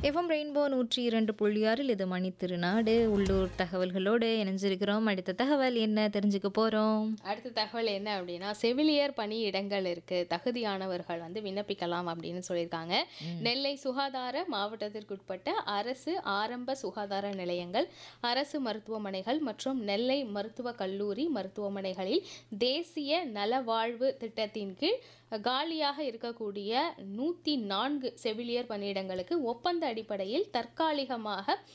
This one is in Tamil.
எஃப்எம் ரெயின்போ நூற்றி இரண்டு புள்ளி ஆறில் இது மணி திருநாடு உள்ளூர் தகவல்களோடு இணைஞ்சிருக்கிறோம் அடுத்த தகவல் என்ன தெரிஞ்சுக்க போகிறோம் அடுத்த தகவல் என்ன அப்படின்னா செவிலியர் பணி இடங்கள் இருக்கு தகுதியானவர்கள் வந்து விண்ணப்பிக்கலாம் அப்படின்னு சொல்லியிருக்காங்க நெல்லை சுகாதார மாவட்டத்திற்குட்பட்ட அரசு ஆரம்ப சுகாதார நிலையங்கள் அரசு மருத்துவமனைகள் மற்றும் நெல்லை மருத்துவக் கல்லூரி மருத்துவமனைகளில் தேசிய நலவாழ்வு திட்டத்தின் கீழ் காலியாக இருக்கக்கூடிய நூற்றி நான்கு செவிலியர் பணியிடங்களுக்கு ஒப்பந்த அடிப்படையில் தற்காலிகமாக